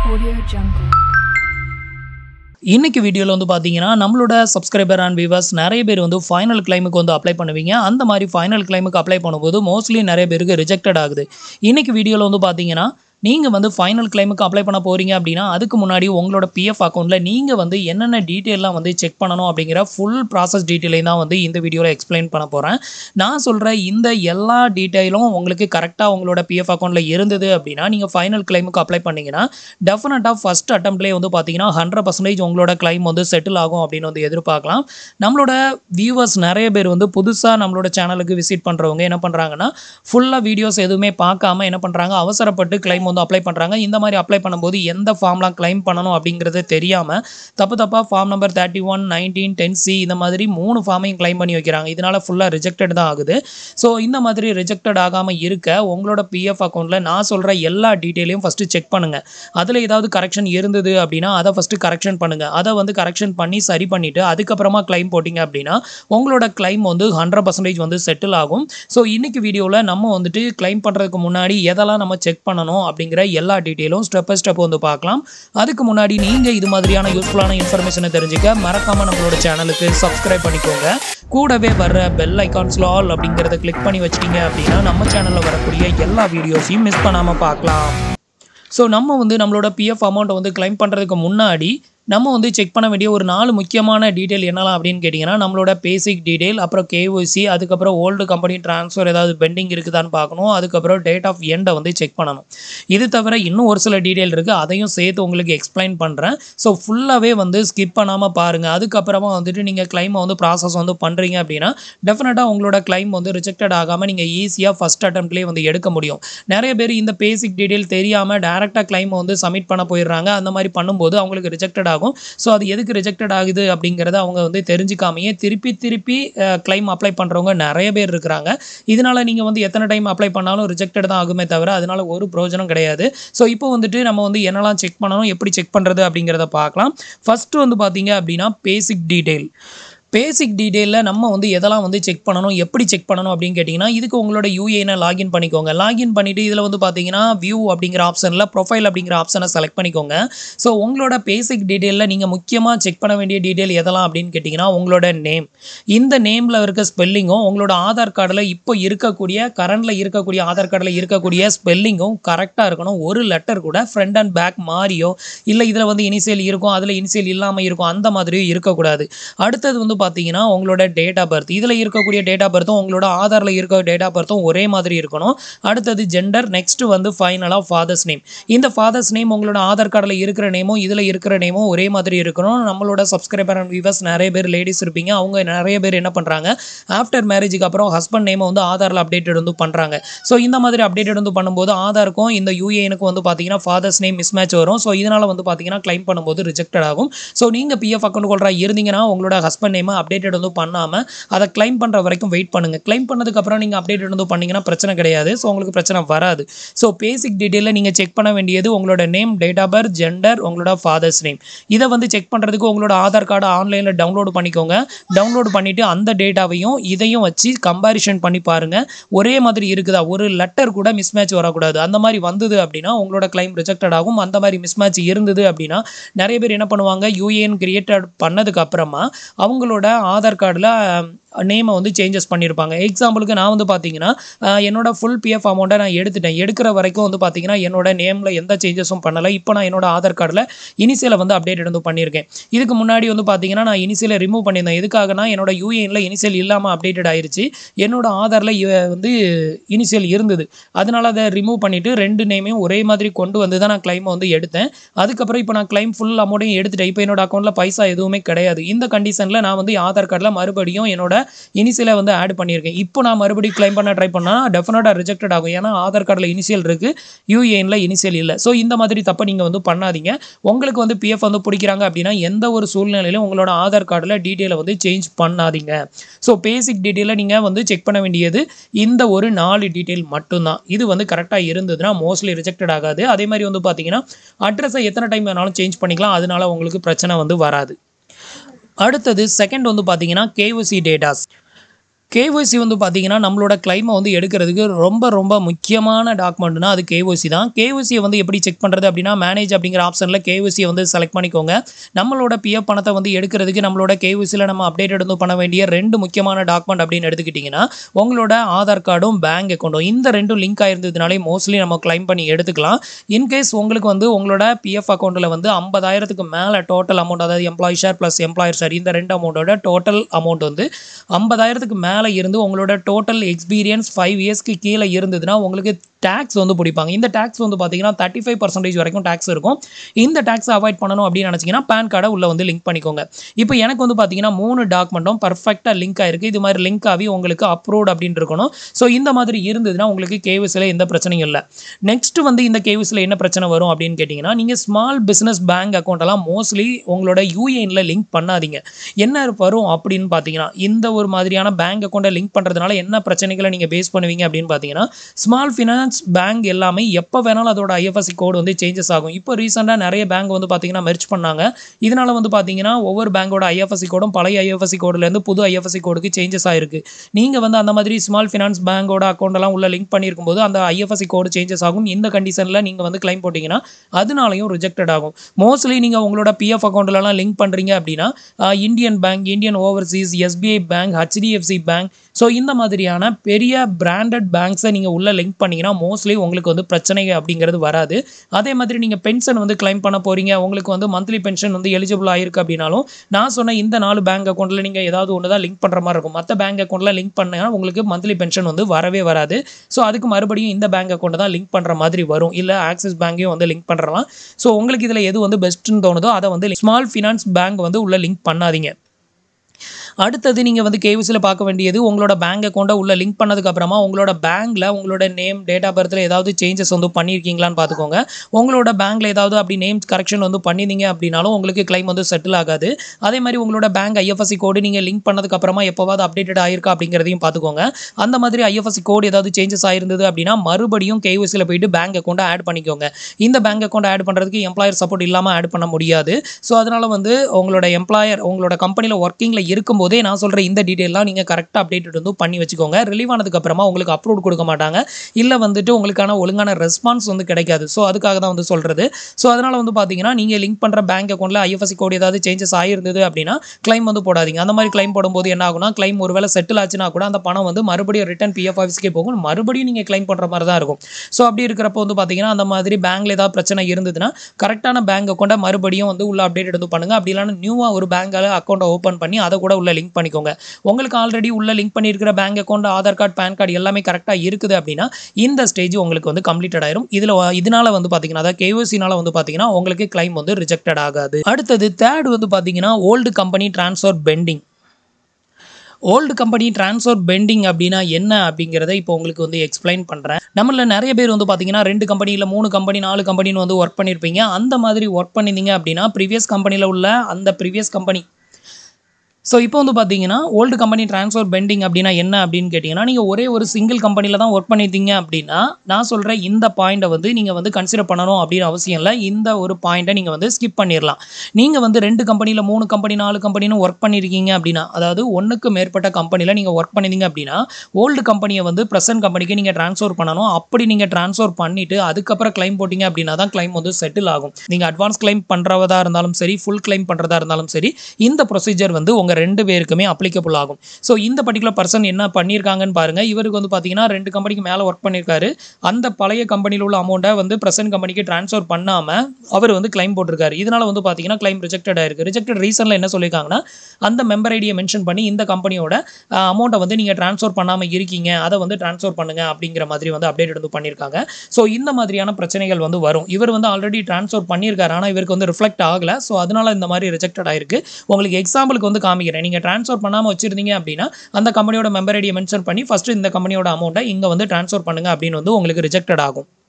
Audio Jungle. இன்னைக்கு வீடியோவில் வந்து பார்த்தீங்கன்னா நம்மளோட சப்ஸ்கிரைபர் அண்ட் வியூவர்ஸ் நிறைய பேர் வந்து ஃபைனல் கிளைமுக்கு வந்து அப்ளை பண்ணுவீங்க அந்த மாதிரி ஃபைனல் கிளைமுக்கு அப்ளை பண்ணும்போது மோஸ்ட்லி நிறைய பேருக்கு ரிஜெக்டட் ஆகுது இன்னைக்கு வீடியோவில் வந்து பார்த்தீங்கன்னா நீங்கள் வந்து ஃபைனல் கிளைமுக்கு அப்ளை பண்ண போகிறீங்க அப்படின்னா அதுக்கு முன்னாடி உங்களோட பிஎஃப் அக்கௌண்ட்டில் நீங்கள் வந்து என்னென்ன டீட்டெயிலாம் வந்து செக் பண்ணணும் அப்படிங்கிற ஃபுல் ப்ராசஸ் டீட்டெயிலையும் தான் வந்து இந்த வீடியோவில் எக்ஸ்பிளைன் பண்ண போகிறேன் நான் சொல்கிற இந்த எல்லா டீட்டெயிலும் உங்களுக்கு கரெக்டாக உங்களோட பிஎஃப் அக்கௌண்ட்டில் இருந்தது அப்படின்னா நீங்கள் ஃபைனல் கிளைமுக்கு அப்ளை பண்ணீங்கன்னா டெஃபினட்டாக ஃபஸ்ட் அட்டம்ப்ட்லேயே வந்து பார்த்தீங்கன்னா ஹண்ட்ரட் பர்சன்டேஜ் உங்களோட கிளைம் வந்து செட்டில் ஆகும் அப்படின்னு வந்து எதிர்பார்க்கலாம் நம்மளோட வியூவர்ஸ் நிறைய பேர் வந்து புதுசாக நம்மளோட சேனலுக்கு விசிட் பண்ணுறவங்க என்ன பண்ணுறாங்கன்னா ஃபுல்லாக வீடியோஸ் எதுவுமே பார்க்காம என்ன பண்ணுறாங்க அவசரப்பட்டு கிளைம் வந்து அப்ளை பண்ணுறாங்க இந்த மாதிரி அப்ளை பண்ணும்போது எந்த ஃபார்ம்லாம் கிளைம் பண்ணணும் அப்படிங்கிறது தெரியாமல் தப்பு தப்பாக form number thirty one nineteen ten C இந்த மாதிரி மூணு ஃபார்மையும் கிளைம் பண்ணி வைக்கிறாங்க இதனால் ஃபுல்லாக ரிஜெக்டட் தான் ஆகுது ஸோ இந்த மாதிரி ரிஜெக்டட் ஆகாமல் இருக்க உங்களோட பிஎஃப் அக்கௌண்ட்டில் நான் சொல்கிற எல்லா டீட்டெயிலையும் ஃபஸ்ட்டு செக் பண்ணுங்கள் அதில் ஏதாவது கரெக்ஷன் இருந்தது அப்படின்னா அதை ஃபஸ்ட்டு கரெக்ஷன் பண்ணுங்கள் அதை வந்து கரெக்ஷன் பண்ணி சரி பண்ணிவிட்டு அதுக்கப்புறமா கிளைம் போட்டிங்க அப்படின்னா உங்களோட கிளைம் வந்து ஹண்ட்ரட் பர்சன்டேஜ் வந்து செட்டில் ஆகும் ஸோ இன்னைக்கு வீடியோவில் நம்ம வந்துட்டு கிளைம் பண்ணுறதுக்கு முன்னாடி எதெல்லாம் நம்ம செக் பண்ணணும் அப்படிங்கிற எல்லா டீட்டெயிலும் ஸ்டெப் பை ஸ்டெப் வந்து பார்க்கலாம் அதுக்கு முன்னாடி நீங்கள் இது மாதிரியான யூஸ்ஃபுல்லான இன்ஃபர்மேஷனை தெரிஞ்சுக்க மறக்காமல் நம்மளோட சேனலுக்கு சப்ஸ்கிரைப் பண்ணிக்கோங்க கூடவே வர்ற பெல் ஐகான்ஸ்ல ஆல் அப்படிங்கிறத கிளிக் பண்ணி வச்சிட்டீங்க அப்படின்னா நம்ம சேனலில் வரக்கூடிய எல்லா வீடியோஸையும் மிஸ் பண்ணாமல் பார்க்கலாம் ஸோ நம்ம வந்து நம்மளோட பிஎஃப் அமௌண்ட்டை வந்து கிளைம் பண்ணுறதுக்கு முன்னாடி நம்ம வந்து செக் பண்ண வேண்டிய ஒரு நாலு முக்கியமான டீட்டெயில் என்னலாம் அப்படின்னு கேட்டிங்கன்னா நம்மளோட பேசிக் டீட்டெயில் அப்புறம் கேஒசி அதுக்கப்புறம் ஓல்டு கம்பெனி ட்ரான்ஸ்ஃபர் ஏதாவது பெண்டிங் இருக்குதான்னு பார்க்கணும் அதுக்கப்புறம் டேட் ஆஃப் எண்டை வந்து செக் பண்ணணும் இது தவிர இன்னும் ஒரு சில டீட்டெயில் இருக்குது அதையும் சேர்த்து உங்களுக்கு எக்ஸ்பிளைன் பண்ணுறேன் ஸோ ஃபுல்லாகவே வந்து ஸ்கிப் பண்ணாமல் பாருங்கள் அதுக்கப்புறமா வந்துட்டு நீங்கள் கிளைமை வந்து ப்ராசஸ் வந்து பண்ணுறீங்க அப்படின்னா டெஃபினட்டாக உங்களோட கிளைம் வந்து ரிஜெக்டட் ஆகாமல் நீங்கள் ஈஸியாக ஃபஸ்ட் அட்டம்ப்ட்லேயே வந்து எடுக்க முடியும் நிறைய பேர் இந்த பேசிக் டீட்டெயில் தெரியாமல் டேரெக்டாக கிளைமை வந்து சப்மிட் பண்ண போயிடுறாங்க அந்த மாதிரி பண்ணும்போது அவங்களுக்கு ரிஜெக்டட் ஆகும் ஸோ அது எதுக்கு ரிஜெக்டட் ஆகுது அப்படிங்கிறத அவங்க வந்து தெரிஞ்சுக்காமையே திருப்பி திருப்பி கிளைம் அப்ளை பண்ணுறவங்க நிறைய பேர் இருக்கிறாங்க இதனால் நீங்கள் வந்து எத்தனை டைம் அப்ளை பண்ணாலும் ரிஜெக்டட் தான் ஆகுமே தவிர அதனால ஒரு பிரயோஜனம் கிடையாது ஸோ இப்போ வந்துட்டு நம்ம வந்து என்னெல்லாம் செக் பண்ணணும் எப்படி செக் பண்ணுறது அப்படிங்கிறத பார்க்கலாம் ஃபஸ்ட்டு வந்து பார்த்தீங்க அப்படின்னா பேசிக் டீட்டெயில் பேசிக் டீட்டெயிலில் நம்ம வந்து எதெல்லாம் வந்து செக் பண்ணணும் எப்படி செக் பண்ணணும் அப்படின்னு கேட்டிங்கன்னா இதுக்கு உங்களோட யூஏனை லாகின் பண்ணிக்கோங்க லாகின் பண்ணிவிட்டு இதில் வந்து பார்த்தீங்கன்னா வியூ அப்படிங்கிற ஆப்ஷனில் ப்ரொஃபைல் அப்படிங்கிற ஆப்ஷனை செலக்ட் பண்ணிக்கோங்க ஸோ உங்களோட பேசிக் டீட்டெயிலில் நீங்கள் முக்கியமாக செக் பண்ண வேண்டிய டீட்டெயில் எதெல்லாம் அப்படின்னு கேட்டிங்கன்னா உங்களோட நேம் இந்த நேமில் இருக்க ஸ்பெல்லிங்கும் உங்களோட ஆதார் கார்டில் இப்போ இருக்கக்கூடிய கரண்டில் இருக்கக்கூடிய ஆதார் கார்டில் இருக்கக்கூடிய ஸ்பெல்லிங்கும் கரெக்டாக இருக்கணும் ஒரு லெட்டர் கூட ஃப்ரண்ட் அண்ட் பேக் மாறியோ இல்லை இதில் வந்து இனிஷியல் இருக்கும் அதில் இனிஷியல் இல்லாமல் இருக்கும் அந்த மாதிரியும் இருக்கக்கூடாது அடுத்தது வந்து பார்த்தீங்கன்னா உங்களோட டேட் ஆஃப் பர்த் இதில் இருக்கக்கூடிய டேட் ஆஃப் பர்த்தும் உங்களோட ஆதாரில் இருக்க டேட் ஆஃப் பர்த்தும் ஒரே மாதிரி இருக்கணும் அடுத்தது ஜெண்டர் நெக்ஸ்ட் வந்து ஃபைனலாக ஃபாதர்ஸ் நேம் இந்த ஃபாதர்ஸ் நேம் உங்களோட ஆதார் கார்டில் இருக்கிற நேமும் இதில் இருக்கிற நேமும் ஒரே மாதிரி இருக்கணும் நம்மளோட சப்ஸ்கிரைபர் அண்ட் வியூவர்ஸ் நிறைய பேர் லேடிஸ் இருப்பீங்க அவங்க நிறைய பேர் என்ன பண்ணுறாங்க ஆஃப்டர் மேரேஜுக்கு அப்புறம் ஹஸ்பண்ட் நேமை வந்து ஆதாரில் அப்டேட்டட் வந்து பண்ணுறாங்க ஸோ இந்த மாதிரி அப்டேட்டட் வந்து பண்ணும்போது ஆதாருக்கும் இந்த யூஏனுக்கும் வந்து பார்த்தீங்கன்னா ஃபாதர்ஸ் நேம் மிஸ் மேட்ச் வரும் ஸோ இதனால் வந்து பார்த்தீங்கன்னா கிளைம் பண்ணும்போது ரிஜெக்டட் ஆகும் ஸோ நீங்கள் பிஎஃப் அக்கௌண்ட் ஹோல்டராக இருந்தீங்கன்னா உங்களோட ஹஸ்பண்ட் நேமை அப்டேட்டட் வந்து பண்ணாமல் அதை கிளைம் பண்ணுற வரைக்கும் வெயிட் பண்ணுங்கள் கிளைம் பண்ணதுக்கப்புறம் நீங்கள் அப்டேட்டட் வந்து பண்ணீங்கன்னா பிரச்சனை கிடையாது ஸோ உங்களுக்கு பிரச்சனை வராது ஸோ பேசிக் டீட்டெயிலில் நீங்கள் செக் பண்ண வேண்டியது உங்களோட name date of birth gender உங்களோட ஃபாதர்ஸ் நேம் இதை வந்து செக் பண்ணுறதுக்கு உங்களோட ஆதார் கார்டு ஆன்லைனில் டவுன்லோடு பண்ணிக்கோங்க டவுன்லோடு பண்ணிவிட்டு அந்த டேட்டாவையும் இதையும் வச்சு கம்பாரிஷன் பண்ணி பாருங்கள் ஒரே மாதிரி இருக்குதா ஒரு லெட்டர் கூட மிஸ் மேட்ச் வரக்கூடாது அந்த மாதிரி வந்தது அப்படின்னா உங்களோட கிளைம் ரிஜெக்டட் ஆகும் அந்த மாதிரி மிஸ் மேட்ச் இருந்தது அப்படின்னா நிறைய பேர் என்ன பண்ணுவாங்க யூஏஎன் கிரியேட்டட் பண்ணதுக்கு அப்புறமா அவங்களோட ஆதார் கார்டில் நேமை வந்து சேஞ்சஸ் பண்ணியிருப்பாங்க எக்ஸாம்பிளுக்கு நான் வந்து பார்த்தீங்கன்னா அஹ், என்னோட ஃபுல் பிஎஃப் அமௌண்ட்டை நான் எடுத்துட்டேன் எடுக்கிற வரைக்கும் வந்து பார்த்தீங்கன்னா என்னோட நேமில் எந்த சேஞ்சஸும் பண்ணலை இப்போ நான் என்னோட ஆதார் கார்டில் இனிஷியலை வந்து அப்டேட் வந்து பண்ணியிருக்கேன் இதுக்கு முன்னாடி வந்து பார்த்தீங்கன்னா நான் இனிஷியலை ரிமூவ் பண்ணியிருந்தேன் எதுக்காகனா என்னோட யூஏனில் இனிஷியல் இல்லாமல் அப்டேட்டட் ஆயிருச்சு என்னோட ஆதாரில் வந்து இனிஷியல் இருந்தது அதனால அதை ரிமூவ் பண்ணிவிட்டு ரெண்டு நேமையும் ஒரே மாதிரி கொண்டு வந்து தான் நான் கிளைமை வந்து எடுத்தேன் அதுக்கப்புறம் இப்போ நான் கிளைம் ஃபுல் அமௌண்ட்டையும் எடுத்துட்டேன் இப்போ என்னோட அக்கௌண்ட்டில் பைசா எதுவுமே கிடையாது இந்த கண்டிஷனில் நான் வந்து ஆதார் கார்டில் மறுபடியும் என்னோட இனிஷியலை வந்து ஆட் பண்ணியிருக்கேன் இப்போ நான் மறுபடியும் கிளைம் பண்ண ட்ரை பண்ணால் டெஃபினட்டாக ரிஜெக்டட் ஆகும் ஏன்னா ஆதார் கார்டில் இனிஷியல் இருக்குது யூஏஎனில் இனிஷியல் இல்லை ஸோ இந்த மாதிரி தப்பை நீங்கள் வந்து பண்ணாதீங்க உங்களுக்கு வந்து பிஎஃப் வந்து பிடிக்கிறாங்க அப்படின்னா எந்த ஒரு சூழ்நிலையிலும் உங்களோட ஆதார் கார்டில் டீட்டெயிலை வந்து சேஞ்ச் பண்ணாதீங்க ஸோ பேசிக் டீட்டெயிலை நீங்கள் வந்து செக் பண்ண வேண்டியது இந்த ஒரு நாலு டீட்டெயில் மட்டும்தான் இது வந்து கரெக்டாக இருந்ததுன்னா மோஸ்ட்லி ரிஜெக்டட் ஆகாது அதே மாதிரி வந்து பார்த்தீங்கன்னா அட்ரஸை எத்தனை டைம் வேணாலும் சேஞ்ச் பண்ணிக்கலாம் அதனால உங்களுக்கு பிரச்சனை வந்து வராது அடுத்தது செகண்ட் வந்து பார்த்தீங்கன்னா கேஒசி டேட்டாஸ் கேஒய்சி வந்து பார்த்தீங்கன்னா நம்மளோட கிளைமை வந்து எடுக்கிறதுக்கு ரொம்ப ரொம்ப முக்கியமான டாக்குமெண்ட்னா அது கேஒய்சி தான் கேஒய்சியை வந்து எப்படி செக் பண்ணுறது அப்படின்னா மேனேஜ் அப்படிங்கிற ஆப்ஷனில் கேஒய்சியை வந்து செலக்ட் பண்ணிக்கோங்க நம்மளோட பிஎஃப் பணத்தை வந்து எடுக்கிறதுக்கு நம்மளோட கேஒய்சியில் நம்ம அப்டேட் வந்து பண்ண வேண்டிய ரெண்டு முக்கியமான டாக்குமெண்ட் அப்படின்னு எடுத்துக்கிட்டிங்கன்னா உங்களோட ஆதார் கார்டும் பேங்க் அக்கௌண்ட்டும் இந்த ரெண்டும் லிங்க் ஆயிருந்ததுனாலே மோஸ்ட்லி நம்ம கிளைம் பண்ணி எடுத்துக்கலாம் இன்கேஸ் உங்களுக்கு வந்து உங்களோட பிஎஃப் அக்கௌண்ட்டில் வந்து ஐம்பதாயிரத்துக்கு மேலே டோட்டல் அமௌண்ட் அதாவது employee share plus employer share இந்த ரெண்டு அமௌண்ட்டோட டோட்டல் அமௌண்ட் வந்து ஐம்பதாயிரத்துக்கு மேலே இருந்து உங்களோட டோட்டல் எக்ஸ்பீரியன்ஸ் ஃபைவ் இயர்ஸ்க்கு கீழே இருந்ததுன்னா உங்களுக்கு டேக்ஸ் வந்து பிடிப்பாங்க இந்த டேக்ஸ் வந்து பார்த்தீங்கன்னா தேர்ட்டி ஃபைவ் பர்சன்டேஜ் வரைக்கும் டேக்ஸ் இருக்கும் இந்த டேக்ஸை அவாய்ட் பண்ணணும் அப்படின்னு நினச்சிங்கன்னா பேன் கார்டை உள்ளே வந்து லிங்க் பண்ணிக்கோங்க இப்போ எனக்கு வந்து பார்த்தீங்கன்னா மூணு டாக்குமெண்ட்டும் பர்ஃபெக்டாக லிங்க் ஆயிருக்கு இது மாதிரி லிங்க் ஆகி உங்களுக்கு அப்ரூவ்ட் அப்படின்னு இருக்கணும் ஸோ இந்த மாதிரி இருந்ததுன்னா உங்களுக்கு கேவிஸில் எந்த பிரச்சனையும் இல்லை நெக்ஸ்ட் வந்து இந்த கேவிஸில் என்ன பிரச்சனை வரும் அப்படின்னு கேட்டிங்கன்னா நீங்கள் ஸ்மால் பிஸ்னஸ் பேங்க் அக்கௌண்ட்டெல்லாம் மோஸ்ட்லி உங்களோட யூஏஎனில் லிங்க் பண்ணாதீங்க என்ன வரும் அப்படின்னு பார்த்தீங்கன்னா இந்த ஒரு மாதிரியான பேங்க் அக்கௌண்ட்டை லிங்க் பண்ணுறதுனால என்ன பிரச்சனைகளை நீங்கள் பேஸ் பண்ணுவீங்க அப்படின்னு பார்த்தீங்கன்னா ஸ்மால் ஃபினான்ஸ் பேங்க் எல்லாமே எப்போ வேணாலும் அதோட ஐஎஃப்எஸ்சி கோடு வந்து சேஞ்சஸ் ஆகும் இப்போ ரீசெண்டாக நிறைய பேங்க் வந்து பார்த்தீங்கன்னா மெர்ச் பண்ணாங்க இதனால வந்து பார்த்தீங்கன்னா ஒவ்வொரு பேங்கோட ஐஎஃப்எஸ்சி கோடும் பழைய ஐஎஃப்எஸ்சி கோடுலேருந்து புது ஐஎஃப்எஸ்சி கோடுக்கு சேஞ்சஸ் ஆயிருக்கு நீங்கள் வந்து அந்த மாதிரி ஸ்மால் ஃபினான்ஸ் பேங்கோட அக்கௌண்ட்டெல்லாம் உள்ள லிங்க் பண்ணியிருக்கும் போது அந்த ஐஎஃப்எஸ்சி கோடு சேஞ்சஸ் ஆகும் இந்த கண்டிஷனில் நீங்கள் வந்து கிளைம் போட்டிங்கன்னா அதனாலையும் ரிஜெக்டட் ஆகும் மோஸ்ட்லி நீங்கள் உங்களோட பிஎஃப் அக்கௌண்ட்லலாம் லிங்க் பண்ணுறீங்க அப்படின்னா Indian bank Indian overseas SBI bank HDFC bank so இந்த மாதிரியான பெரிய பிராண்டட் பேங்க்ஸை நீங்கள் உள்ள லிங்க் பண்ணிங்கன்னா மோஸ்ட்லி உங்களுக்கு வந்து பிரச்சனை அப்படிங்கிறது வராது அதே மாதிரி நீங்கள் பென்ஷன் வந்து கிளைம் பண்ண போகிறீங்க உங்களுக்கு வந்து மந்த்லி பென்ஷன் வந்து எலிஜிபிள் ஆயிருக்கு அப்படின்னாலும் நான் சொன்ன இந்த நாலு பேங்க் அக்கௌண்ட்டில் நீங்கள் ஏதாவது ஒன்று தான் லிங்க் பண்ணுற மாதிரி இருக்கும் மற்ற பேங்க் அக்கௌண்ட்டில் லிங்க் பண்ணால் உங்களுக்கு மந்த்லி பென்ஷன் வந்து வரவே வராது ஸோ அதுக்கு மறுபடியும் இந்த பேங்க் அக்கௌண்ட்டை தான் லிங்க் பண்ணுற மாதிரி வரும் இல்லை ஆக்சிஸ் பேங்கையும் வந்து லிங்க் பண்ணுறலாம் ஸோ உங்களுக்கு இதில் எது வந்து பெஸ்ட்டுன்னு தோணுதோ அதை வந்து ஸ்மால் ஃபினான்ஸ் பேங்க் வந்து உள்ள லிங்க் பண்ணாதீங்க அடுத்தது நீங்கள் வந்து கேவிசியில் பார்க்க வேண்டியது உங்களோட பேங்க் அக்கௌண்ட்டை உள்ள லிங்க் பண்ணதுக்கு அப்புறமா உங்களோட பேங்க்கில் உங்களோட நேம் டேட் ஆஃப் பர்த்தில் ஏதாவது சேஞ்சஸ் வந்து பண்ணியிருக்கீங்களான்னு பார்த்துக்கோங்க உங்களோட பேங்க்கில் ஏதாவது அப்படி நேம் கரெக்ஷன் வந்து பண்ணியிருந்தீங்க அப்படின்னாலும் உங்களுக்கு கிளைம் வந்து செட்டில் ஆகாது அதே மாதிரி உங்களோட பேங்க் ஐஎஃப்எஸ்சி கோடு நீங்கள் லிங்க் பண்ணதுக்கு அப்புறமா எப்போவாவது அப்டேட்டட் ஆயிருக்கா அப்படிங்கிறதையும் பார்த்துக்கோங்க அந்த மாதிரி ஐஎஃப்எஸ்சி கோடு ஏதாவது சேஞ்சஸ் ஆயிருந்தது அப்படின்னா மறுபடியும் கேவிசியில் போயிட்டு பேங்க் அக்கௌண்ட்டை ஆட் பண்ணிக்கோங்க இந்த பேங்க் அக்கௌண்ட் ஆட் பண்ணுறதுக்கு எம்ப்ளாயர் சப்போர்ட் இல்லாமல் ஆட் பண்ண முடியாது ஸோ அதனால் வந்து உங்களோட எம்ப்ளாயர் உங்களோட கம்பெனியில் ஒர்க்கிங்கில் இருக்கும்போதே நான் சொல்கிற இந்த டீட்டெயிலாம் நீங்கள் கரெக்டாக அப்டேட் வந்து பண்ணி வச்சுக்கோங்க ரிலீவ் ஆனதுக்கு அப்புறமா உங்களுக்கு அப்ரூவ் கொடுக்க மாட்டாங்க இல்லை வந்துட்டு உங்களுக்கான ஒழுங்கான ரெஸ்பான்ஸ் வந்து கிடைக்காது ஸோ அதுக்காக தான் வந்து சொல்கிறது ஸோ அதனால் வந்து பார்த்தீங்கன்னா நீங்கள் லிங்க் பண்ணுற பேங்க் அக்கௌண்ட்டில் ஐஎஃப்எஸ்சி கோடு ஏதாவது சேஞ்சஸ் ஆயிருந்தது அப்படின்னா கிளைம் வந்து போடாதீங்க அந்த மாதிரி கிளைம் போடும்போது என்ன ஆகும்னா கிளைம் ஒருவேளை செட்டில் ஆச்சுன்னா கூட அந்த பணம் வந்து மறுபடியும் ரிட்டன் பிஎஃப் ஆஃபீஸ்க்கே போகும் மறுபடியும் நீங்கள் கிளைம் பண்ணுற மாதிரி தான் இருக்கும் ஸோ அப்படி இருக்கிறப்போ வந்து பார்த்தீங்கன்னா அந்த மாதிரி பேங்க்ல ஏதாவது பிரச்சனை இருந்ததுன்னா கரெக்டான பேங்க் அக்கௌண்ட்டை மறுபடியும் வந்து உள்ள அப்டேட் எடுத்து பண்ணுங்க அப்படி இல்லைன்னா நியூவாக ஒரு பேங்கால் அக்கௌண்ட்டை ஓப்பன் பண்ணி அதை கூட உள்ள லிங்க் பண்ணிக்கோங்க உங்களுக்கு ஆல்ரெடி உள்ள லிங்க் பண்ணியிருக்கிற bank account Aadhaar card PAN card எல்லாமே கரெக்டாக இருக்குது அப்படின்னா இந்த ஸ்டேஜ் உங்களுக்கு வந்து கம்ப்ளீட்டட் ஆயிரும் இதில் இதனால வந்து பார்த்தீங்கன்னா அதாவது கேஓசினால வந்து பார்த்தீங்கன்னா உங்களுக்கு கிளைம் வந்து ரிஜெக்டட் ஆகாது அடுத்தது தேர்ட் வந்து பார்த்தீங்கன்னா old company transfer pending old company transfer pending அப்படின்னா என்ன அப்படிங்கிறத இப்போ உங்களுக்கு வந்து எக்ஸ்பிளைன் பண்ணுறேன் நம்மள நிறைய பேர் வந்து பார்த்தீங்கன்னா ரெண்டு கம்பெனியில் மூணு கம்பெனி நாலு கம்பெனின்னு வந்து ஒர்க் பண்ணியிருப்பீங்க அந்த மாதிரி ஒர்க் பண்ணியிருந்தீங்க அப்படின்னா ப்ரீவியஸ் கம்பெனியில் உள்ள அந்த ப்ரீவியஸ் கம்பெனி ஸோ இப்போ வந்து பார்த்தீங்கன்னா ஓல்டு கம்பெனி ட்ரான்ஸ்ஃபர் பெண்டிங் அப்படின்னா என்ன அப்படின்னு கேட்டிங்கன்னா நீங்கள் ஒரே ஒரு சிங்கிள் கம்பெனியில் தான் ஒர்க் பண்ணியிருந்தீங்க அப்படின்னா நான் சொல்கிற இந்த பாயிண்ட்டை வந்து நீங்கள் வந்து கன்சிடர் பண்ணணும் அப்படின்னு அவசியம் இல்லை இந்த ஒரு பாயிண்ட்டை நீங்கள் வந்து ஸ்கிப் பண்ணிடலாம் நீங்கள் வந்து ரெண்டு கம்பெனியில் மூணு கம்பெனி நாலு கம்பெனின்னு ஒர்க் பண்ணியிருக்கீங்க அப்படின்னா அதாவது ஒன்றுக்கு மேற்பட்ட கம்பெனியில் நீங்கள் ஒர்க் பண்ணியிருந்தீங்க அப்படின்னா ஓல்டு கம்பெனியை வந்து ப்ரெசன்ட் கம்பெனிக்கு நீங்கள் ட்ரான்ஸ்ஃபர் பண்ணணும் அப்படி நீங்கள் ட்ரான்ஸ்ஃபர் பண்ணிவிட்டு அதுக்கப்புறம் கிளைம் போட்டிங்க அப்படின்னா தான் கிளைம் வந்து செட்டில் ஆகும் நீங்கள் அட்வான்ஸ் கிளைம் பண்ணுறதா இருந்தாலும் சரி ஃபுல் கிளைம் பண்ணுறதா இருந்தாலும் சரி இந்த ப்ரொசீஜர் வந்து உங்கள் ரெண்டு பேருக்குமே அப்ளிகபிள் ஆகும் ஸோ இந்த பர்டிகுலர் பர்சன் என்ன பண்ணியிருக்காங்கன்னு பாருங்கள் இவருக்கு வந்து பார்த்தீங்கன்னா ரெண்டு கம்பெனிக்கு மேலே ஒர்க் பண்ணியிருக்காரு அந்த பழைய கம்பெனியில் உள்ள அமௌண்ட்டை வந்து ப்ரெசன்ட் கம்பெனிக்கு ட்ரான்ஸ்ஃபர் பண்ணாமல் அவர் வந்து கிளைம் போட்டிருக்காரு இதனால் வந்து பார்த்தீங்கன்னா கிளைம் ரிஜெக்டட் ஆயிருக்கு ரிஜெக்டட் ரீசனில் என்ன சொல்லியிருக்காங்கன்னா அந்த மெம்பர் ஐடியை மென்ஷன் பண்ணி இந்த கம்பெனியோட அமௌண்ட்டை வந்து நீங்கள் ட்ரான்ஸ்ஃபர் பண்ணாமல் இருக்கீங்க அதை வந்து ட்ரான்ஸ்ஃபர் பண்ணுங்க அப்படிங்கிற மாதிரி வந்து அப்டேட் வந்து பண்ணியிருக்காங்க ஸோ இந்த மாதிரியான பிரச்சனைகள் வந்து வரும் இவர் வந்து ஆல்ரெடி ட்ரான்ஸ்ஃபர் பண்ணியிருக்காரு ஆனால் இவருக்கு வந்து ரிஃப்ளெக்ட் ஆகலை ஸோ அதனால இந்த மாதிரி ரிஜெக்டட் ஆயிருக்கு உங்களுக்கு எக்ஸாம்பிளுக்கு வந்து காமிக்கிறேன் நீங்கள் ட்ரான்ஸ்ஃபர் பண்ணாமல் வச்சிருந்தீங்க அப்படின்னா அந்த கம்பெனியோட மெம்பர் ஐடியை மென்ஷன் பண்ணி ஃபஸ்ட்டு இந்த கம்பெனியோட அமௌண்ட்டை இங்கே வந்து ட்ரான்ஸ்ஃபர் பண்ணுங்க அப்படின்னு வந்து உங்களுக்கு ரிஜெக்டட் ஆகும்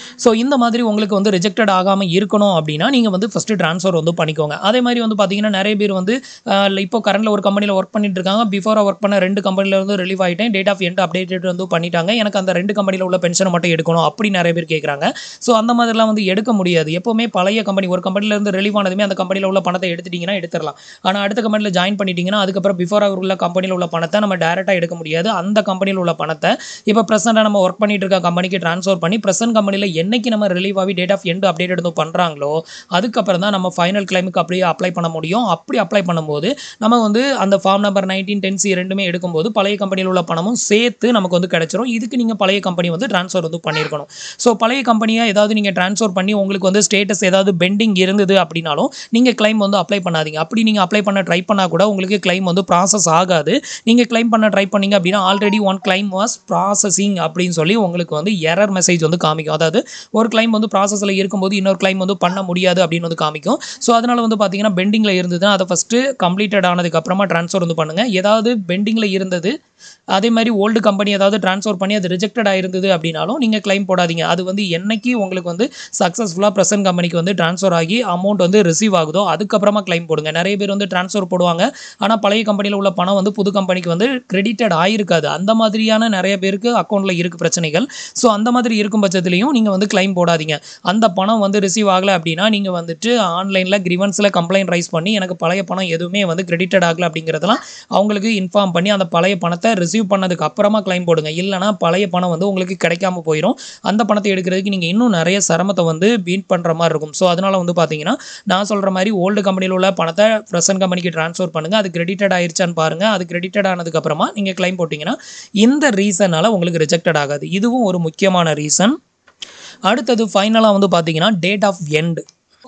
ஸோ இந்த மாதிரி உங்களுக்கு வந்து ரிஜெக்டட் ஆகாமல் இருக்கணும் அப்படின்னா நீங்கள் வந்து ஃபஸ்ட்டு ட்ரான்ஸ்ஃபர் வந்து பண்ணிக்கோங்க அதே மாதிரி வந்து பார்த்தீங்கன்னா நிறைய பேர் வந்து அஹ், இப்போ கரண்டில் ஒரு கம்பெனியில் ஒர்க் பண்ணிட்டு இருக்காங்க பிஃபோராக ஒர்க் பண்ண ரெண்டு கம்பெனியில் வந்து ரிலீவ் ஆகிட்டேன் டேட் ஆஃப் எண்ட் அப்டேட்டட் வந்து பண்ணிட்டாங்க எனக்கு அந்த ரெண்டு கம்பெனியில் உள்ள பென்ஷனை மட்டும் எடுக்கணும் அப்படி நிறைய பேர் கேட்குறாங்க ஸோ அந்த மாதிரிலாம் வந்து எடுக்க முடியாது எப்போவுமே பழைய கம்பெனி ஒரு கம்பெனில இருந்து ரிலீவ் ஆனதுமே அந்த கம்பெனியில் உள்ள பணத்தை எடுத்துட்டீங்கன்னா எடுத்துடலாம் ஆனால் அடுத்த கம்பெனியில் ஜாயின் பண்ணிட்டீங்கன்னா அதுக்கப்புறம் பிஃபோராக உள்ள கம்பெனியில் உள்ள பணத்தை நம்ம டேரெக்டாக எடுக்க முடியாது அந்த கம்பெனியில் உள்ள பணத்தை இப்போ ப்ரெசென்ட்டாக நம்ம ஒர்க் பண்ணிட்டு இருக்க கம்பெனிக்கு ட்ரான்ஸ்ஃபர் பண்ணி ப்ரெசென்ட் கம்பெனியில் என்னைக்கு நம்ம ரிலீவ் ஆகி டேட் ஆஃப் எண்ட் அப்டேட் எடுத்து பண்ணுறாங்களோ அதுக்கப்புறம் தான் நம்ம ஃபைனல் கிளைமுக்கு அப்படியே அப்ளை பண்ண முடியும் அப்படி அப்ளை பண்ணும்போது நம்ம வந்து அந்த form number nineteen ten C ரெண்டுமே எடுக்கும்போது பழைய கம்பெனியில் உள்ள பணமும் சேர்த்து நமக்கு வந்து கிடைச்சிரும் இதுக்கு நீங்கள் பழைய கம்பெனி வந்து ட்ரான்ஸ்ஃபர் வந்து பண்ணியிருக்கணும் ஸோ பழைய கம்பெனியை ஏதாவது நீங்கள் ட்ரான்ஸ்ஃபர் பண்ணி உங்களுக்கு வந்து ஸ்டேட்டஸ் ஏதாவது பெண்டிங் இருந்தது அப்படின்னாலும் நீங்கள் கிளைம் வந்து அப்ளை பண்ணாதீங்க அப்படி நீங்கள் அப்ளை பண்ண ட்ரை பண்ணால் கூட உங்களுக்கு கிளைம் வந்து ப்ராசஸ் ஆகாது நீங்கள் கிளைம் பண்ண ட்ரை பண்ணீங்க அப்படின்னா already one claim was processing அப்படின்னு சொல்லி உங்களுக்கு வந்து எரர் மெசேஜ் வந்து காமிக்கும் அதாவது ஒரு கிளைம் வந்து ப்ராசஸில் இருக்கும்போது இன்னொரு கிளைம் வந்து பண்ண முடியாது அப்படின்னு வந்து காமிக்கும் ஸோ அதனால் வந்து பார்த்தீங்கன்னா பெண்டிங்கில் இருந்ததுன்னா அதை ஃபஸ்ட்டு கம்ப்ளீட்டட் ஆனதுக்கு அப்புறமா ட்ரான்ஸ்ஃபர் வந்து பண்ணுங்கள் ஏதாவது பெண்டிங்கில் இருந்தது அதே மாதிரி ஓல்டு கம்பெனி ஏதாவது ட்ரான்ஸ்ஃபர் பண்ணி அது ரிஜெக்டட் ஆயிருந்தது அப்படின்னாலும் நீங்கள் கிளைம் போடாதீங்க அது வந்து என்னைக்கு உங்களுக்கு வந்து சக்ஸஸ்ஃபுல்லாக ப்ரெசன்ட் கம்பெனிக்கு வந்து ட்ரான்ஸ்ஃபர் ஆகி அமௌண்ட் வந்து ரிசீவ் ஆகுதோ அதுக்கப்புறமா கிளைம் போடுங்க நிறைய பேர் வந்து ட்ரான்ஸ்ஃபர் போடுவாங்க ஆனால் பழைய கம்பெனியில் உள்ள பணம் வந்து புது கம்பெனிக்கு வந்து கிரெடிட்டட் ஆயிருக்காது அந்த மாதிரியான நிறைய பேருக்கு அக்கௌண்ட்டில் இருக்குது பிரச்சனைகள் ஸோ அந்த மாதிரி இருக்கும் பட்சத்துலையும் நீங்கள் வந்து கிளைம் போடாதீங்க அந்த பணம் வந்து ரிசீவ் ஆகலை அப்படின்னா நீங்கள் வந்துட்டு ஆன்லைனில் கிரிவன்ஸில் கம்ப்ளைண்ட் ரைஸ் பண்ணி எனக்கு பழைய பணம் எதுவுமே வந்து கிரெடிட்டட் ஆகலை அப்படிங்கிறதெல்லாம் அவங்களுக்கு இன்ஃபார்ம் பண்ணி அந்த பழைய பணத்தை ரிசீவ் பண்ணதுக்கு அப்புறமா கிளைம் போடுங்க இல்லைனா பழைய பணம் வந்து உங்களுக்கு கிடைக்காம போயிடும் அந்த பணத்தை எடுக்கிறதுக்கு நீங்கள் இன்னும் நிறைய சிரமத்தை வந்து பீட் பண்ணுற மாதிரி இருக்கும் ஸோ அதனால் வந்து பார்த்தீங்கன்னா நான் சொல்கிற மாதிரி ஓல்டு கம்பெனியில் உள்ள பணத்தை ப்ரெசன்ட் கம்பெனிக்கு ட்ரான்ஸ்ஃபர் பண்ணுங்கள் அது கிரெடிட்டட் ஆயிருச்சான்னு பாருங்கள் அது கிரெடிட்டட் ஆனதுக்கப்புறமா நீங்கள் கிளைம் போட்டிங்கன்னா இந்த ரீசனால் உங்களுக்கு ரிஜெக்டட் ஆகாது இதுவும் ஒரு முக்கியமான ரீசன் அடுத்தது ஃபைனலாக வந்து பார்த்தீங்கன்னா டேட் ஆஃப் எண்ட்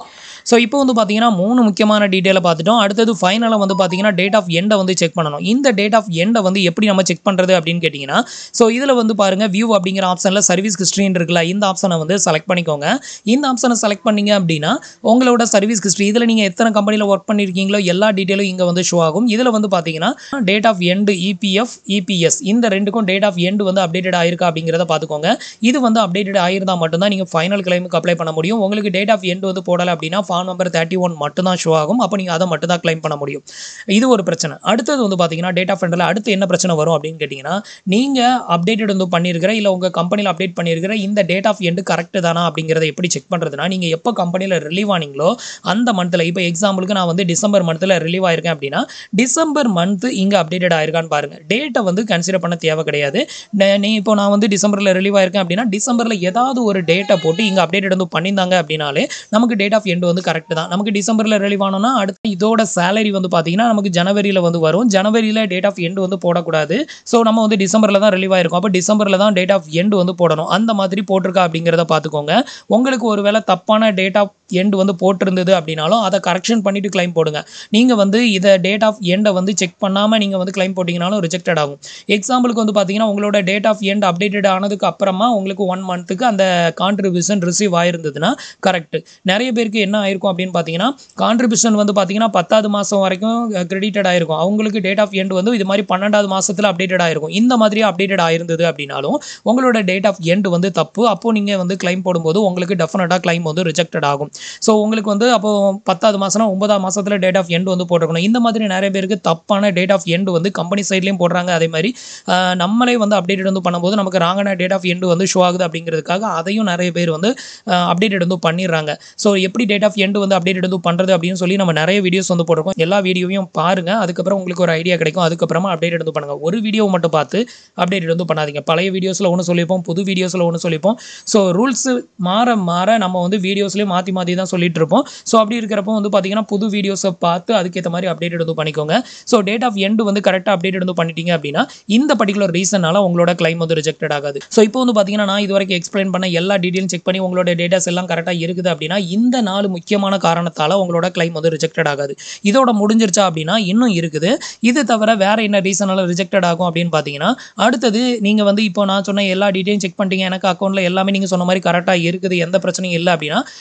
ஸோ இப்போ வந்து பார்த்தீங்கன்னா மூணு முக்கியமான டீட்டெயிலை பார்த்துட்டோம் அடுத்தது ஃபைனலாக வந்து பார்த்தீங்கன்னா டேட் ஆஃப் எண்டை வந்து செக் பண்ணணும் இந்த டேட் ஆஃப் எண்டை வந்து எப்படி நம்ம செக் பண்ணுறது அப்படின்னு கேட்டிங்கன்னா ஸோ இதில் வந்து பாருங்கள் வியூ அப்படிங்கிற ஆப்ஷனில் சர்வீஸ் ஹிஸ்ட்ரின்னு இருக்குல்ல இந்த ஆப்ஷனை வந்து செலக்ட் பண்ணிக்கோங்க இந்த ஆப்ஷனை செலக்ட் பண்ணீங்க அப்படின்னா உங்களோட சர்வீஸ் ஹிஸ்ட்ரி இதில் நீங்கள் எத்தனை கம்பெனியில் ஒர்க் பண்ணியிருக்கீங்களோ எல்லா டீட்டெயிலும் இங்கே வந்து ஷோ ஆகும் இதில் வந்து பார்த்தீங்கன்னா date of end EPF EPS இந்த ரெண்டுக்கும் டேட் ஆஃப் எண்டு வந்து அப்டேட்டட் ஆயிருக்கா அப்படிங்கிறத பார்த்துக்கோங்க இது வந்து அப்டேட்டட் ஆயிருந்தால் மட்டும்தான் நீங்கள் ஃபைனல் கிளைமுக்கு அப்ளை பண்ண முடியும் உங்களுக்கு டேட் ஆஃப் எண்ட் வந்து போடலை அப்படின்னா ஃபார்ம் நம்பர் தேர்ட்டி ஒன் மட்டும் தான் ஷோ ஆகும் அப்போ நீங்கள் அதை மட்டும் தான் கிளைம் பண்ண முடியும் இது ஒரு பிரச்சனை அடுத்தது வந்து பார்த்தீங்கன்னா டேட் ஆஃப் எண்டில் அடுத்து என்ன பிரச்சனை வரும் அப்படின்னு கேட்டிங்கன்னா நீங்கள் அப்டேட்டட் வந்து பண்ணியிருக்கிற இல்லை உங்கள் கம்பெனியில் அப்டேட் பண்ணியிருக்கிற இந்த டேட் ஆஃப் எண்டு கரெக்டு தானா அப்படிங்கிறத எப்படி செக் பண்ணுறதுனா நீங்கள் எப்போ கம்பெனியில் ரிலீவ் ஆனீங்களோ அந்த மந்தில் இப்போ எக்ஸாம்பிளுக்கு நான் வந்து டிசம்பர் மந்தில் ரிலீவ் ஆயிருக்கேன் அப்படின்னா டிசம்பர் மந்த் இங்கே அப்டேட்டட் ஆயிருக்கான்னு பாருங்கள் டேட்டை வந்து கன்சிடர் பண்ண தேவை கிடையாது நே- நீ இப்போ நான் வந்து டிசம்பரில் ரிலீவ் ஆயிருக்கேன் அப்படின்னா டிசம்பரில் ஏதாவது ஒரு டேட்டை போட்டு இங்கே அப்டேட்டட் வந்து பண்ணியிருந்தாங்க அப்படின்னாலே நமக்கு டேட் ஆஃப் எண்ட் வந்து கரெக்ட் தான் நமக்கு டிசம்பரில் ரிலீவ் ஆனோம்னா அடுத்து இதோட சேலரி வந்து பார்த்தீங்கன்னா நமக்கு ஜனவரியில் வந்து வரும் ஜனவரியில் டேட் ஆஃப் எண்ட் வந்து போடக்கூடாது ஸோ நம்ம வந்து டிசம்பரில் தான் ரிலீவ் ஆயிருக்கும் அப்போ டிசம்பரில் தான் டேட் ஆஃப் எண்ட் வந்து போடணும் அந்த மாதிரி போட்டிருக்கா அப்படிங்கிறத பார்த்துக்கோங்க உங்களுக்கு ஒருவேளை தப்பான டேட் ஆஃப் எண்ட் வந்து போட்டிருந்தது அப்படின்னாலும் அதை கரெக்ஷன் பண்ணிட்டு கிளைம் போடுங்க நீங்கள் வந்து இதை டேட் ஆஃப் எண்டை வந்து செக் பண்ணாமல் நீங்கள் வந்து கிளைம் போட்டிங்கனாலும் ரிஜெக்டட் ஆகும் எக்ஸாம்பிளுக்கு வந்து பார்த்தீங்கன்னா உங்களோட டேட் ஆஃப் எண்ட் அப்டேட்டட் ஆனதுக்கு அப்புறமா உங்களுக்கு ஒன் மந்த்துக்கு அந்த கான்ட்ரிபியூஷன் ரிசீவ் ஆயிருந்ததுன்னா கரெக்ட் நிறைய பேருக்கு என்ன ஆயிருக்கும் அப்படின்னு பார்த்தீங்கன்னா கான்ட்ரிபியூஷன் வந்து பார்த்தீங்கன்னா பத்தாவது மாதம் வரைக்கும் கிரெடிட்டட் ஆயிருக்கும் அவங்களுக்கு டேட் ஆஃப் எண்ட் வந்து இது மாதிரி பன்னெண்டாவது மாசத்துல அப்டேட்டட் ஆயிருக்கும் இந்த மாதிரி அப்டேட்டட் ஆயிருந்தது அப்படின்னாலும் உங்களோட டேட் ஆஃப் எண்ட் வந்து தப்பு அப்போ நீங்கள் வந்து கிளைம் போடும்போது உங்களுக்கு டெஃபினட்டாக கிளைம் வந்து ரிஜெக்டட் ஆகும் ஸோ உங்களுக்கு வந்து அப்போ பத்தாவது மாதம்னா ஒன்பதாம் மாசத்துல டேட் ஆஃப் எண்ட் வந்து போட்டிருக்கணும் இந்த மாதிரி நிறைய பேருக்கு தப்பான டேட் ஆஃப் எண்ட் வந்து கம்பெனி சைட்லேயும் போடுறாங்க அதே மாதிரி ஆஹ், நம்மளே வந்து அப்டேட்டட் வந்து பண்ணும்போது நமக்கு ராங்கான டேட் ஆஃப் எண்ட் வந்து ஷோ ஆகுது அப்படிங்கிறதுக்காக அதையும் நிறைய பேர் வந்து அப்டேட்டட் வந்து பண்ணிடுறாங்க ஸோ எப்படி டேட் ஆஃப் எண்ட் வந்து அப்டேட்டட் வந்து பண்ணுறது அப்படின்னு சொல்லி நம்ம நிறைய வீடியோஸ் வந்து போட்டிருக்கோம் எல்லா வீடியோவையும் பாருங்கள் அதுக்கப்புறம் உங்களுக்கு ஒரு ஐடியா கிடைக்கும் அதுக்கப்புறமா அப்டேட் வந்து பண்ணுங்கள் ஒரு வீடியோ மட்டும் பார்த்து அப்டேட் வந்து பண்ணாதீங்க பழைய வீடியோஸில் ஒன்று சொல்லியிருப்போம் புது வீடியோஸில் ஒன்று சொல்லியிருப்போம் ஸோ ரூல்ஸ் மாற மாற நம்ம வந்து வீடியோஸ்லேயே மாற்றி மாற்றி தான் சொல்லிட்டு இருப்போம் ஸோ அப்படி இருக்கிறப்போ வந்து பார்த்தீங்கன்னா புது வீடியோஸை பார்த்து அதுக்கேற்ற மாதிரி அப்டேட் வந்து பண்ணிக்கோங்க ஸோ டேட் ஆஃப் எண்ட் வந்து கரெக்டாக அப்டேட் வந்து பண்ணிட்டீங்க அப்படின்னா இந்த பர்டிகுலர் ரீசனால உங்களோட கிளைம் வந்து ரிஜெக்டட் ஆகாது ஸோ இப்போ வந்து பார்த்தீங்கன்னா நான் இது வரைக்கும் எக்ஸ்பிளைன் பண்ண எல்லா டீட்டெயிலும் செக் பண்ணி உங்களோட டேட்டாஸ் எல்லாம் கரெக்டாக இருக்குது அப்படின்னா இந்த நாலு முக்கியமான காரணத்தால் உங்களோட கிளைம் வந்து ரிஜெக்டட் ஆகாது இதோட முடிஞ்சிருச்சா அப்படின்னா இன்னும் இருக்குது இது தவிர வேற என்ன ரீசனால ரிஜெக்டட் ஆகும் அப்படின்னு பார்த்தீங்கன்னா அடுத்தது நீங்கள் வந்து இப்போ நான் சொன்ன எல்லா டீட்டெயிலும் செக் பண்ணிட்டீங்க எனக்கு அக்கௌண்ட்டில் எல்லாமே நீங்கள் சொன்ன மாதிரி கரெக்டாக இருக்குது எந்த பிரச்சனையும் இல்லை அப்படின்னா அடுத்தது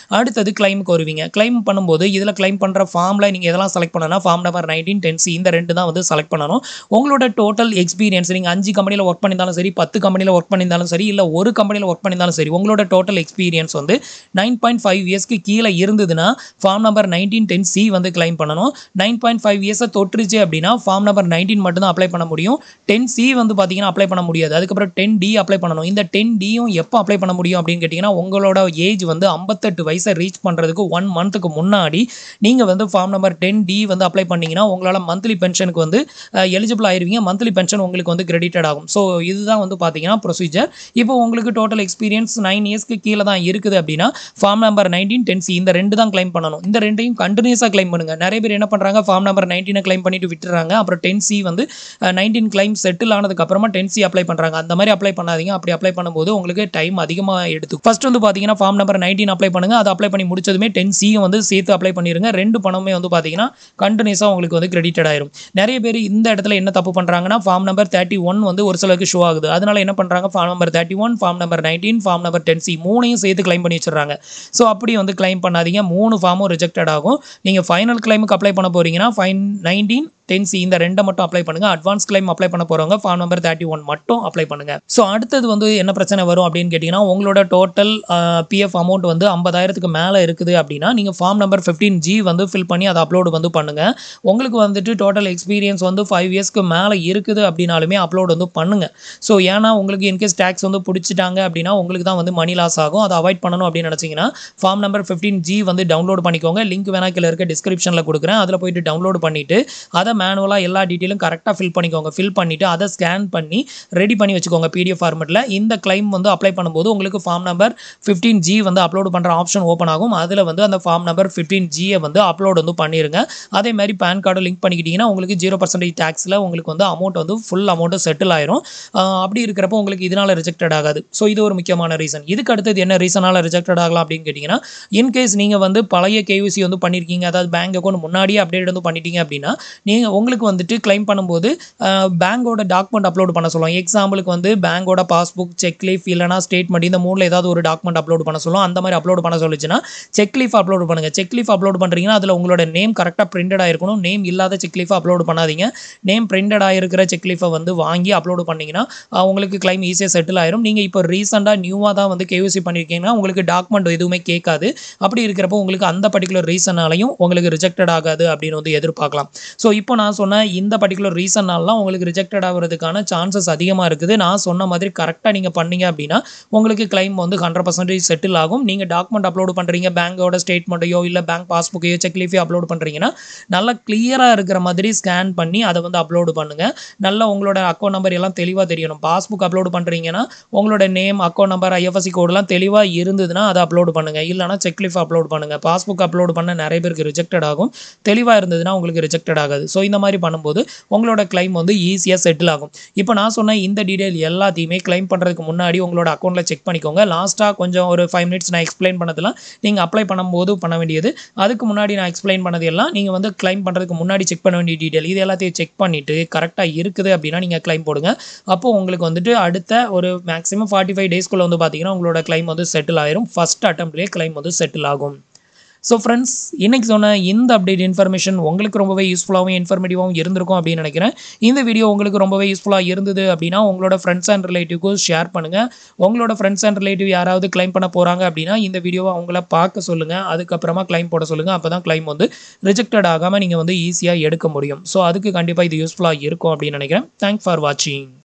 வந்து கிளைமுக்கு வருவீங்க கிளைம் பண்ணும்போது இதில் கிளைம் பண்ணுற ஃபார்மில் நீங்கள் எதெல்லாம் செலக்ட் பண்ணனா form number nineteen ten C இந்த ரெண்டு தான் வந்து செலக்ட் பண்ணணும் உங்களோட டோட்டல் எக்ஸ்பீரியன்ஸ் நீங்கள் அஞ்சு கம்பெனியில் ஒர்க் பண்ணியிருந்தாலும் சரி பத்து கம்பெனியில் ஒர்க் பண்ணியிருந்தாலும் சரி இல்லை ஒரு கம்பெனியில் ஒர்க் பண்ணியிருந்தாலும் சரி உங்களோட டோட்டல் எக்ஸ்பீரியன்ஸ் வந்து நைன் பாயிண்ட் ஃபைவ் இயர்ஸ்க்கு கீழே இருந்ததுன்னா form number nineteen ten C வந்து கிளைம் பண்ணணும் நைன் பாயிண்ட் ஃபைவ் இயர்ஸை தொற்றுச்சு அப்படின்னா ஃபார்ம் நம்பர் நைன்டீன் மட்டும் தான் அப்ளை பண்ண முடியும் டென் சி வந்து பார்த்தீங்கன்னா அப்ளை பண்ண முடியாது அதுக்கப்புறம் டென் டி அப்ளை பண்ணணும் இந்த டென் டியும் எப்போ அப்ளை பண்ண முடியும் அப்படின்னு கேட்டிங்கன்னா உங்களோட ஏஜ் வந்து ஐம்பத்தெட்டு வயசை ரீச் பண்ணுறதுக்கு ஒன் மந்த்துக்கு முன்னாடி நீங்கள் வந்து ஃபார்ம் நம்பர் டென் டி வந்து அப்ளை பண்ணீங்கன்னா உங்களால் மந்த்லி பென்ஷனுக்கு வந்து எலிஜிபிள் ஆயிருவீங்க மந்த்லி பென்ஷன் உங்களுக்கு வந்து கிரெடிட்டட் ஆகும் ஸோ இதுதான் வந்து பார்த்தீங்கன்னா ப்ரொசீஜர் இப்போ உங்களுக்கு டோட்டல் எக்ஸ்பீரியன்ஸ் நைன் இயர்ஸ்க்கு கீழே தான் இருக்குது அப்படின்னா form number nineteen ten C இந்த ரெண்டு தான் கிளைம் பண்ணணும் இந்த ரெண்டையும் கண்டினியூஸாக கிளைம் பண்ணுங்க நிறைய பேர் என்ன பண்ணுறாங்க ஃபார்ம் நம்பர் நைன்டீனை கிளைம் பண்ணிட்டு விட்டுறாங்க அப்புறம் டென் சி வந்து நைன்டீன் கிளைம் செட்டில் ஆனதுக்கு அப்புறமா டென் சி அப்ளை பண்ணுறாங்க அந்த மாதிரி அப்ளை பண்ணாதீங்க அப்படி அப்ளை பண்ணும்போது உங்களுக்கு டைம் அதிகமாக எடுத்து ஃபர்ஸ்ட் வந்து பார்த்தீங்கன்னா ஃபார்ம் நம்பர் நைன்டீன் அப்ளை பண்ணுங்க அதை அப்ளை பண்ணி முடிச்சதுமே டென் சியும் வந்து சேர்த்து அப்ளை பண்ணிருங்க ரெண்டு பணமே வந்து பார்த்தீங்கன்னா கண்டினியூஸாக உங்களுக்கு வந்து கிரெடிட்டட் ஆயிரும் நிறைய பேர் இந்த இடத்துல என்ன தப்பு பண்ணுறாங்கன்னா ஃபார்ம் நம்பர் தேர்ட்டி ஒன் வந்து ஒரு சிலருக்கு ஷோ ஆகுது அதனால என்ன பண்ணுறாங்க form number thirty one form number nineteen form number ten C மூணையும் சேர்த்து கிளைம் பண்ணி வச்சிடுறாங்க ஸோ அப்படி வந்து கிளைம் பண்ணாதீங்க மூணு ஃபார்மும் ரிஜெக்டட் ஆகும் நீங்கள் ஃபைனல் கிளைமுக்கு அப்ளை பண்ண போறீங்கன்னா ஃபைன் நைன்டீன் டென் சி இந்த ரெண்டை மட்டும் அப்ளை பண்ணுங்க அட்வான்ஸ் கிளைம் அப்ளை பண்ண போறவங்க ஃபார்ம் நம்பர் தேர்ட்டி ஒன் மட்டும் அப்ளை பண்ணுங்க ஸோ அடுத்தது வந்து என்ன பிரச்சனை வரும் அப்படின்னு கேட்டிங்கன்னா உங்களோட டோட்டல் பிஎஃப் அமௌண்ட் வந்து ஐம்பதாயிரத்துக்கு மேலே இருக்குது அப்படின்னா நீங்கள் ஃபார்ம் நம்பர் ஃபிஃப்டீன் ஜி வந்து ஃபில் பண்ணி அதை அப்லோடு வந்து பண்ணுங்க உங்களுக்கு வந்துட்டு டோட்டல் எக்ஸ்பீரியன்ஸ் வந்து ஃபைவ் இயர்ஸ்க்கு மேலே இருக்குது அப்படின்னாலுமே அப்லோட் வந்து பண்ணுங்க ஸோ ஏன்னா உங்களுக்கு இன்கேஸ் டேக்ஸ் வந்து பிடிச்சிட்டாங்க அப்படின்னா உங்களுக்கு தான் வந்து மணி லாஸ் ஆகும் அதை அவாய்ட் பண்ணணும் அப்படின்னு நினச்சிங்கன்னா ஃபார்ம் நம்பர் ஃபிஃப்டீன் ஜி வந்து டவுன்லோட் பண்ணிக்கோங்க லிங்க் வேணா கீழே இருக்க டிஸ்கிரிப்ஷனில் கொடுக்குறேன் அதில் போயிட்டு டவுன்லோட் பண்ணிட்டு அதை மேனுவலாக எல்லா டீட்டெயிலும் கரெக்டாக ஃபில் பண்ணிக்கோங்க ஃபில் பண்ணிவிட்டு அதை ஸ்கேன் பண்ணி ரெடி பண்ணி வச்சுக்கோங்க பிடிஎஃப் ஃபார்மெட்டில் இந்த கிளைம் வந்து அப்ளை பண்ணும்போது உங்களுக்கு ஃபார்ம் நம்பர் ஃபிஃப்டீன் ஜி வந்து அப்லோட் பண்ணுற ஆப்ஷன் ஓப்பன் ஆகும் அதில் வந்து அந்த ஃபார்ம் நம்பர் ஃபிஃப்டீன் ஜியை வந்து அப்லோட் வந்து பண்ணிடுங்க அதே மாதிரி பேன் கார்டு லிங்க் பண்ணிக்கிட்டீங்கன்னா உங்களுக்கு ஜீரோ பர்சன்டேஜ் டேக்ஸில் உங்களுக்கு வந்து அமௌண்ட் வந்து ஃபுல் அமௌண்ட்டு செட்டில் ஆயிரும் ஆஹ் அப்படி இருக்கிறப்போ உங்களுக்கு இதனால் ரிஜெக்டட் ஆகாது ஸோ இது ஒரு முக்கியமான ரீசன் இதுக்கு அடுத்தது என்ன ரீசனால் ரிஜெக்டட் ஆகலாம் அப்படின்னு கேட்டிங்கன்னா இன்கேஸ் நீங்கள் வந்து பழைய கேவிசி வந்து பண்ணியிருக்கீங்க அதாவது பேங்க் அக்கௌண்ட் முன்னாடியே அப்டேட் வந்து பண்ணிட்டீங்க அப்படின்னா நீங்கள் உங்களுக்கு வந்துட்டு கிளைம் பண்ணும்போது பேங்கோட டாக்குமெண்ட் அப்லோட் பண்ண சொல்லுவோம் எக்ஸாம்பிளுக்கு வந்து பேங்கோட பாஸ்புக் செக் லீஃப் இல்லைனா ஸ்டேட்மெண்ட் இந்த மூணில் ஏதாவது ஒரு டாக்குமெண்ட் அப்லோட் பண்ண சொல்லுவோம் அந்த மாதிரி அப்லோட் பண்ண சொல்லிச்சுன்னா செக் லீஃப் அப்லோட் பண்ணுங்கள் செக் லீஃப் அப்லோட் பண்ணுறீங்கன்னா அதில் உங்களோட நேம் கரெக்டாக பிரிண்டட் ஆயிருக்கணும் நேம் இல்லாத செக் லீஃபை அப்லோட் பண்ணாதீங்க நேம் பிரிண்டட் ஆகிருக்கிற செக் லீஃபை வந்து வாங்கி அப்லோட் பண்ணிங்கன்னா ஆஹ் உங்களுக்கு கிளைம் ஈஸியாக செட்டில் ஆயிரும் நீங்கள் இப்போ ரீசெண்டாக நியூவாக தான் வந்து கேயூசி பண்ணியிருக்கீங்கன்னா உங்களுக்கு டாக்குமெண்ட் எதுவுமே கேட்காது அப்படி இருக்கிறப்போ உங்களுக்கு அந்த பர்டிகுலர் ரீசனாலையும் உங்களுக்கு ரிஜெக்டட் ஆகாது அப்படின்னு வந்து எதிர்பார்க்கலாம் ஸோ இப்போ நான் சொன்ன இந்த பர்டிகுலர் ரீசனாலாம் உங்களுக்கு ரிஜெக்டட் ஆகிறதுக்கான சான்சஸ் அதிகமாக இருக்குது நான் சொன்ன மாதிரி கரெக்டாக நீங்கள் பண்ணீங்க அப்படின்னா உங்களுக்கு கிளைம் வந்து ஹண்ட்ரட் பர்சன்டேஜ் செட்டில் ஆகும் நீங்கள் டாக்குமெண்ட் அப்லோட் பண்ணுறீங்க பேங்கோட ஸ்டேட்மெண்ட்டையோ இல்லை பேங்க் பாஸ்புக்கையோ செக் லீஃபையோ அப்லோட் பண்ணுறீங்கன்னா நல்லா கிளியராக இருக்கிற மாதிரி ஸ்கேன் பண்ணி அதை வந்து அப்லோடு பண்ணுங்கள் நல்லா உங்களோட அக்கௌண்ட் நம்பர் எல்லாம் தெளிவாக தெரியணும் பாஸ்புக் அப்லோடு பண்ணுறீங்கன்னா உங்களோட நேம் அக்கௌண்ட் நம்பர் ஐஎஃப்எஸ்சி கோடெலாம் தெளிவாக இருந்ததுன்னா அதை அப்லோடு பண்ணுங்கள் இல்லைனா செக் லீஃப் அப்லோட் பண்ணுங்கள் பாஸ்புக் அப்லோட் பண்ண நிறைய பேருக்கு ரிஜெக்டட் ஆகும் தெளிவாக இருந்ததுன்னா உங்களுக்கு ரிஜெக்டட் ஆகாது ஸோ இந்த மாதிரி பண்ணும்போது உங்களோட கிளைம் வந்து ஈஸியாக செட்டில் ஆகும் இப்போ நான் சொன்ன இந்த டீடைல் எல்லாத்தையுமே கிளைம் பண்ணுறதுக்கு முன்னாடி உங்களோட அக்கௌண்ட்டில் செக் பண்ணிக்கோங்க லாஸ்ட்டாக கொஞ்சம் ஒரு ஃபைவ் மினிட்ஸ் நான் எக்ஸ்பிளைன் பண்ணதெல்லாம் நீங்கள் அப்ளை பண்ணும்போது பண்ண வேண்டியது அதுக்கு முன்னாடி நான் எக்ஸ்பிளைன் பண்ணது எல்லாம் நீங்கள் வந்து கிளைம் பண்ணுறதுக்கு முன்னாடி செக் பண்ண வேண்டிய டீடைல் இது எல்லாத்தையும் செக் பண்ணிவிட்டு கரெக்டாக இருக்குது அப்படின்னா நீங்கள் கிளைம் போடுங்க அப்போ உங்களுக்கு வந்துட்டு அடுத்த ஒரு மேக்ஸிமம் ஃபார்ட்டி ஃபைவ் டேஸ்க்குள்ளே வந்து பார்த்தீங்கன்னா உங்களோட கிளைம் வந்து செட்டில் ஆயிரும் ஃபஸ்ட் அட்டம்ப்ட்லேயே கிளைம் வந்து செட்டில் ஆகும் ஸோ ஃப்ரெண்ட்ஸ் இன்னைக்கு சொன்ன இந்த அப்டேட் இன்ஃபர்மேஷன் உங்களுக்கு ரொம்பவே யூஸ்ஃபுல்லாகவும் இன்ஃபர்மேட்டிவாகவும் இருந்திருக்கும் அப்படின்னு நினைக்கிறேன் இந்த வீடியோ உங்களுக்கு ரொம்பவே யூஸ்ஃபுல்லாக இருந்தது அப்படின்னா உங்களோட ஃப்ரெண்ட்ஸ் அண்ட் ரிலேட்டிவ்க்கும் ஷேர் பண்ணுங்கள் உங்களோட ஃப்ரெண்ட்ஸ் அண்ட் ரிலேட்டிவ் யாராவது கிளைம் பண்ண போகிறாங்க அப்படின்னா இந்த வீடியோவை அவங்கள பார்க்க சொல்லுங்கள் அதுக்கப்புறமா கிளைம் போட சொல்லுங்கள் அப்போ தான் கிளைம் வந்து ரிஜெக்டட் ஆகாமல் நீங்கள் வந்து ஈஸியாக எடுக்க முடியும் ஸோ அதுக்கு கண்டிப்பாக இது யூஸ்ஃபுல்லாக இருக்கும் அப்படின்னு நினைக்கிறேன் தேங்க்ஸ் ஃபார் வாட்சிங்